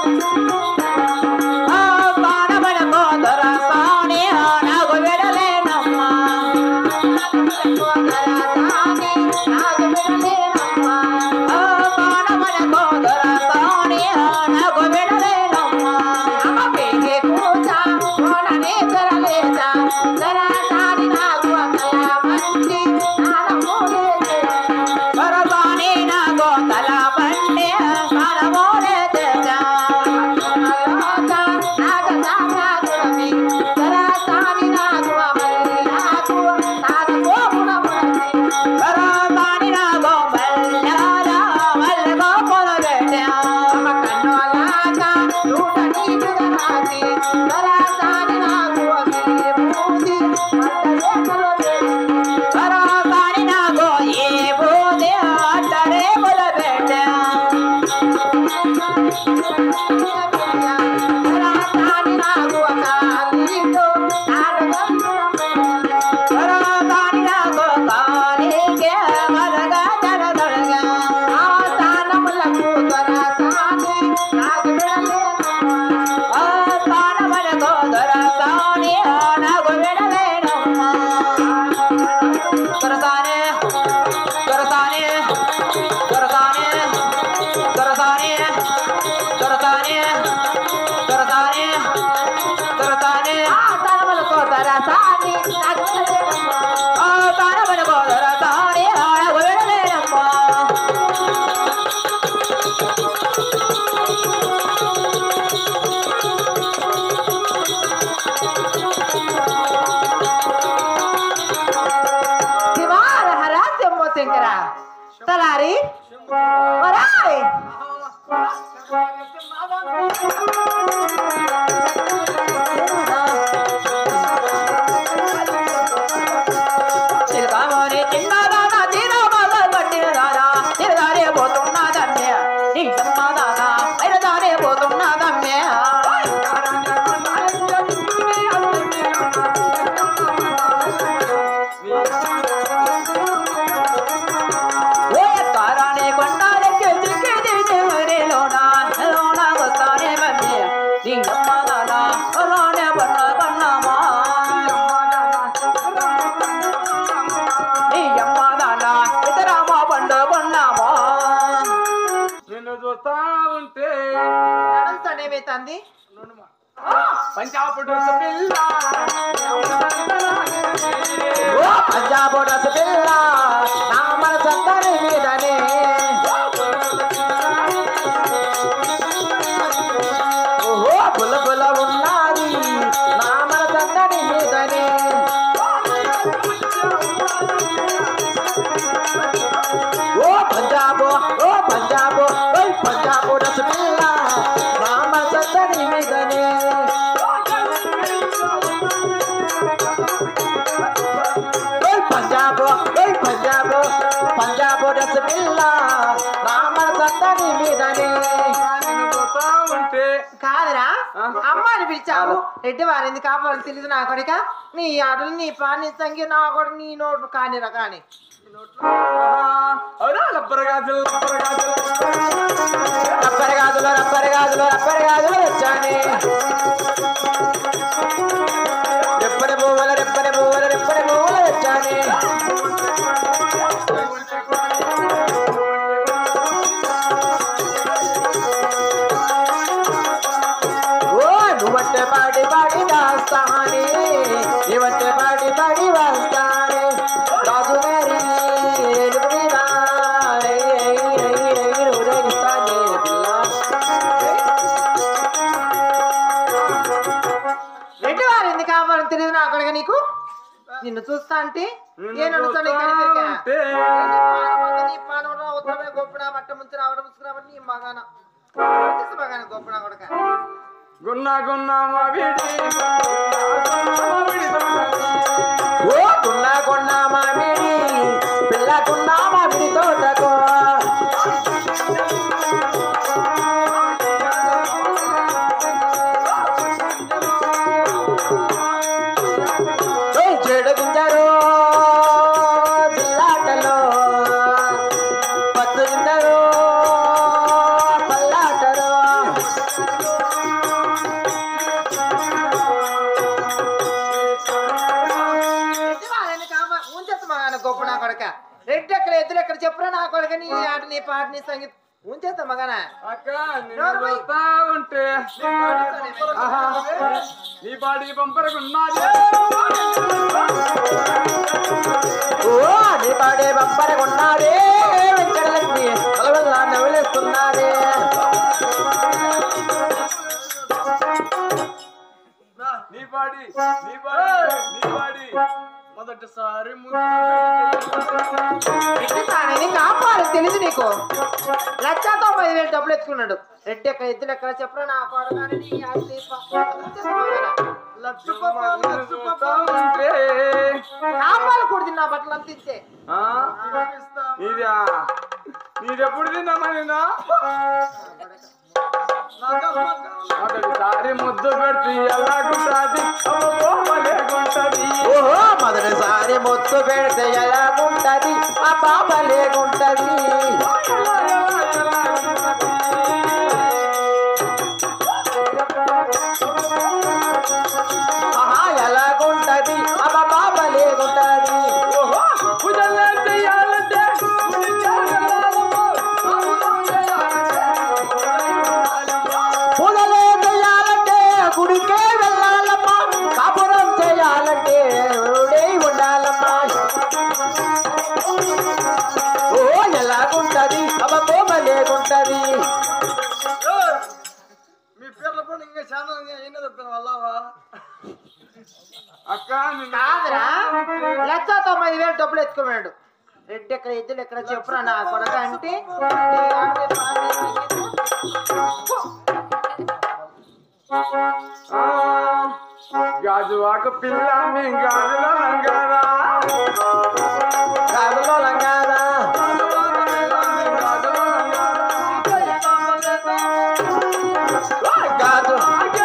శంకర తలారి వరాయ్ చిరకామోని చిన్నదానా తీరమాల పట్టిన దానా తిరగానే పోతున్నదమ్మే నీకమ్మ దానా ఐరదానే పోతున్నదమ్మే ఓ ఎత్తారానే కొండాలెక్కి చిక్కిది చివరిలోన లోన వస్తానే మమ్మే నీకమ్మ దానా అలానే పన్న పన్నమా నీ అమ్మ దానా ఇతరమా పండు పన్నమా నిన్ను చూస్తా ఉంటే నడుస్తాడేమే తంది పంచాపుడు పిల్ల ఓ పంజాబ్ రస పిల్ల నా మనసందరి మీదనే ఓహో పుల పుల ఉన్నది నా మనసందరి మీదనే ఓ పంజాబ్ ఓ పంజాబ్ ఓ పంజాబ్ రస పిల్ల నా మనసందరి మీదనే ఓయ్ పంజాబ్ ఓయ్ పంజాబ్ పంజాబ్ రస పిల్ల నా మనసందరి మీదనే నిన్ను చూస్తా ఉంటే కాదురా ఆ? అమ్మ అని పిలిచావు రెడ్డి వారింది కాపాడు తెలియదు నా కొడుక నీ ఆటలు నీ పాని సంగి నా కొడుకు నీ నోటు కానిరా కాని అవునా రబ్బర్ గాజులు రబ్బర్ గాజులు రబ్బరి గాజులు రబ్బరి గాజులు రబ్బరి గాజులు వచ్చానే రెప్పని పువ్వుల రెప్పని పువ్వుల రెప్పని పువ్వులు వచ్చానే ఓ నువ్వంటే పాడి పాడి దాస్తానే నీవంటే పాడి పాడి వస్తానే రాజు గారి ఎలుగుడిరా, రై, రై, రై, రై, ఊరేగిస్తానే పిల్ల. రెడ్డి వారింది కాపాడు తెలియదు నా కొడుక నీకు నిన్ను చూస్తా అంటే ఏ నడుస్తాను ఉంటే గొప్పడా మట్ట ముంచి రావడం ముసుకురావడం నీ మగాన మగాన గొప్పడా కొడక గున్న గున్న మావిడి ఓ గున్న గున్న మామిడి పిల్ల గున్న మామిడి తోటకో ఓయ్ చెడు గింజరు జిల్లాటలో పత్తు గింజరు పల్లాటలో రెడ్డి ఎక్కడ ఎద్దులు ఎక్కడ చెప్పురా నా కొడుకు నీ ఆట నీ పాట నీ సంగీతం ఉంచేస్తా మగనా అక్క నిన్ను చూస్తా ఉంటే ఆహా, నీ బాడీ పంపరకున్నదే ఓ నీ పాడే బంపరగున్నాడే వెంకటలక్ష్మి కలవల్లా నవ్వులేస్తున్నాడే నీ బాడీ నీ బాడీ నీ బాడీ మొదటిసారి ముందు రెడ్డి సాని కాపాడు తెలుసు నీకు లక్షతో పదివేలు డబ్బులు ఎత్తుకున్నాడు రెడ్డి ఎక్కడ ఎద్దులు ఎక్కడ చెప్పురా నా కొడుకు అని నీ ఆట నీ పా- ఉంచేస్తా మగనా. లక్ష రూపాయలు, లక్ష చూస్తా రూపాయలు. ఉంటే కాపాలు కూడా తిన్నా బట్టలు అంత ఇస్తే ఆ? నీదా నీదెప్పుడు తిన్నామని మొదటిసారి ముద్దు పెడితే ఎలాగుంటది లేకుంటది ఓహో మొదటిసారి ముత్తు పెడితే ఎలా ఉంటది ఆ పాప లేకుంటది ఆహా ఎలాగుంటది ఆ పాప లేకుంటది పూజలే చెయ్యాలంటే గుడి చేయాలమ్మో. పూజలే చేయాలంటే గుడికే వెళ్ళాలమ్మా కాపురం చేయాలంటే ఊడే ఉండాలమ్మా ఓ ఎలాగుంటది అవ కోమ లేకుంటది మీ పేర్ల పని ఇంకా చాలా అయినా చెప్తాను వాళ్ళవా అక్క నిన్ను కాదురా లక్ష తొమ్మిది వేలు డబ్బులు ఎత్తుకున్నాడు రెడ్డి ఎక్కడ ఎద్దులు ఎక్కడ చెప్పురా నా కొడక అంటే నీ ఆట నీ పాట నీ సంగీతం. ఆ, గాజువాక పిల్ల మీ గాజుల లంగారా కాదులో లంగారా కాదు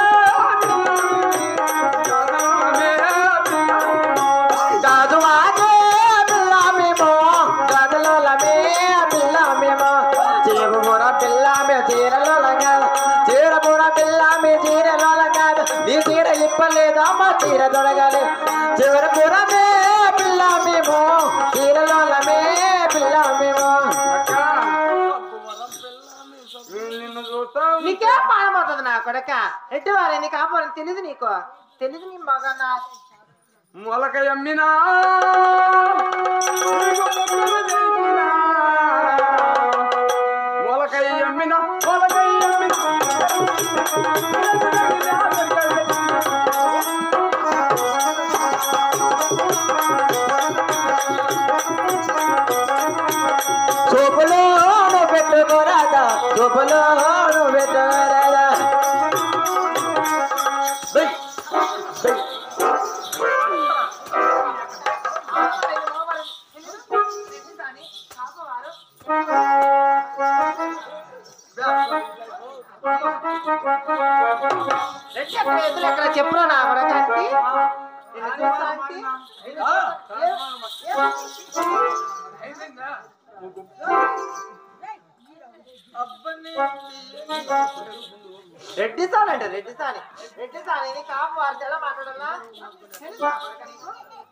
కాదు వాగే పిల్ల మేము గదలోలమే పిల్ల మేము చీరబుర పిల్ల మే చీరలో లంగాద చీరబుర పిల్ల మే చీరలో లంగాద నీ చీర ఇప్పలేదా మా చీర దొరగాలి చివరపుర మే పిల్ల మేము చీరలోలమే పిల్ల మేము నిన్ను చూస్తా నీకే పాడమవుతుంది నా కొడక రెడ్డి వారే నీకు కాపాలని తెలియదు నీకు తెలియదు నీ మగన్న మొలక ఎమ్మినా మొలకై ఎమ్మిన మొలకై ఎమ్మిన చూపులోను పెట్టుకోరాదా చూపులోను పెట్టుకోరాదా బై, బై. రెడ్డి ఎక్కడ ఎద్దులు ఎక్కడ చెప్పురా నా కొడక అంటే నిన్ను చూస్తా అంటే నిన్ను చూస్తా- ఏ- రెడ్డి సాన్ అంటే రెడ్డి సాని రెడ్డి సాని నీ కాపు వారితో ఎలా మాట్లాడాలా తెలుసా కొడక నీకు?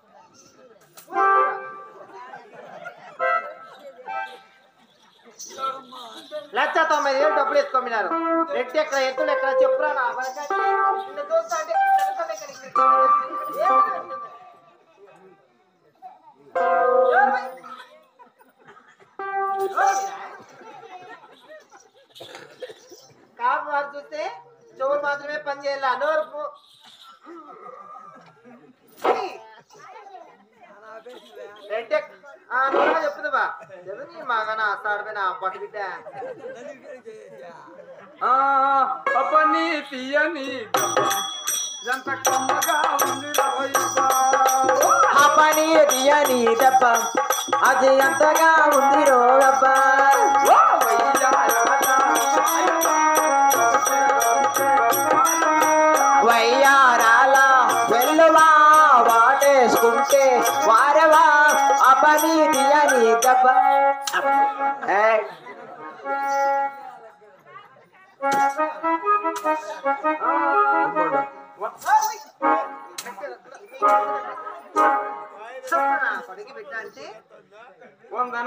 లక్ష తొమ్మిది వేలు డబ్బులు ఎత్తుకోమినారు రెడ్డి ఎక్కడ ఎత్తులు ఎక్కడ చెప్పురా నా కొడక అంటే నిన్ను చూస్తా అంటే తెలుసా నీకు నీకు? ఏమి లేదు. కాపు వారు చూస్తే చెవులు మాత్రమే పని చేయాలి నోరు పు- ఏయ్. రెడ్డి ఎక్- ఆ, నువ్వే చెప్పుదు బా చెప్పు నీ మగన అస్తాడిపోయిన పట్టు బిడ్డ ఆ, పప్పని తీయని ఎంత కమ్మగా ఉంది రోయబ్బా. ఆ పని తీయని దెబ్బ అది ఎంతగా ఉంది రోగబ్బా ఓ వయ్యారాలా. వయ్యారాల వెల్లువా వాటేసుకుంటే వారవా ఆ పని తీయని దెబ్బ ఏయ్. పడికి బిడ్డ అంటే వందన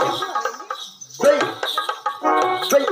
వెయ్ వెయ్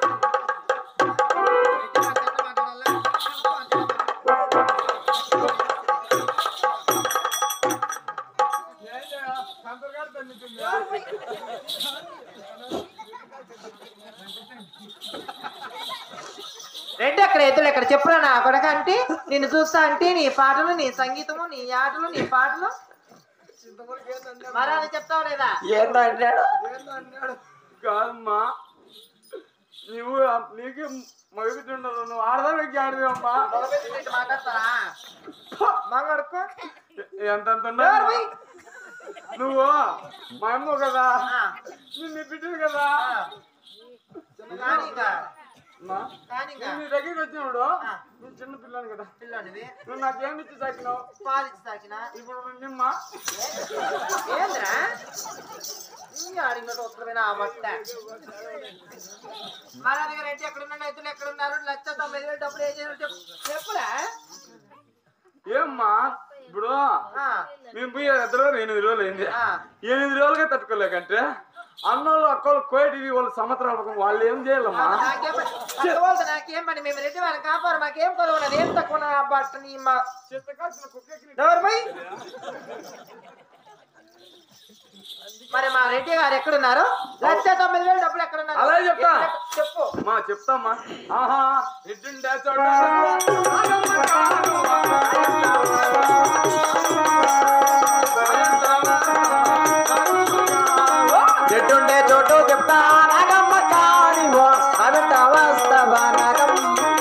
రెడ్డి అక్కడ ఎద్దులు ఎక్కడ చెప్పురా నా కొడక అంటే నిన్ను చూస్తా అంటే నీ పాటలు నీ సంగీతము నీ ఆటలు నీ పాటలు మరి అది చెప్తావు లేదా ఏందో అంటాడు కాదమ్మా నువ్వు నీకు మగబిడ్డుండదు నువ్వు ఆడదానికి ఆడదమ్మా మొదలుపెట్టి మాట్లాడతారా మాట్లాడుకో ఎంతంత ఎవరు పోయి? నువ్వు మా అమ్మ కదా ఆ, నిన్ను బిడ్డలు కదా ఆ. కానీ ఇంకా, అమ్మా, కానీ ఇంకా. నేను నీ దగ్గరికి వచ్చినప్పుడు ఆ. నేను చిన్న పిల్లని కదా పిల్లోడివి నువ్వు నాకేమి ఇచ్చి సాకినావు పాలిచ్చి సాకిన ఇప్పుడు నిమ్మ ఏంద్రా ఇంకా అడిగినట్టు ఒక్కడమైనా ఆ బట్ట మరి అది రెడ్డి ఎక్కడున్నాడు ఎత్తులు ఎక్కడున్నారు లక్ష తొమ్మిది వేలు డబ్బులు ఏం చేయాలి చెప్పు చెప్పురా ఏమ్మా ఇప్పుడు ఆ, మేము పోయి ఇద్దరు ఎనిమిది రోజులు అయింది ఆ. ఎనిమిది రోజులుగా తట్టుకోలేకంటే అన్నోళ్ళు అక్కలు కోయటివి వాళ్ళు సంవత్సరాల వాళ్ళు ఏం చేయాలమ్మా నాకేం పని? అక్కవాళ్ళతో నాకేం పని మేము రెడ్డి వాళ్ళని కాపారు మాకేం కొలవలేదు ఏం తక్కువ నా బట్ట నీ మా చిత్తకాల్సిన కుక్కకి ఎవరు పోయి మరి మా రెడ్డి గారు ఎక్కడున్నారు లక్ష తొమ్మిది వేలు డబ్బులు ఎక్కడున్నారు అలాగే చెప్తా. చెప్పు మా చెప్తామ్మా ఆహా ఎడ్డుండే చోట చెట్టుండే చోటు చెప్తా నాగమ్మ కానివో అవిట వాస్తవ నాగమ్మ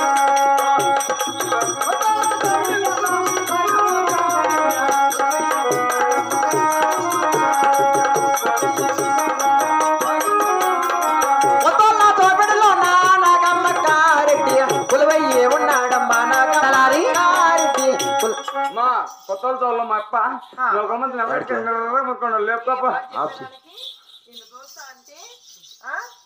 మొత్తంలో తోపిడిలో నా నాగమ్మ కారెడ్డి పులివయ్యే ఉన్నాడమ్మా నాగలారి కారెడ్డి పులి- మా కొత్త చోళ్ళ మా అప్ప ఒక మంది నిలబెట్టుకుని లేపుతాపా నిన్ను చూస్తా అంటే ఆ?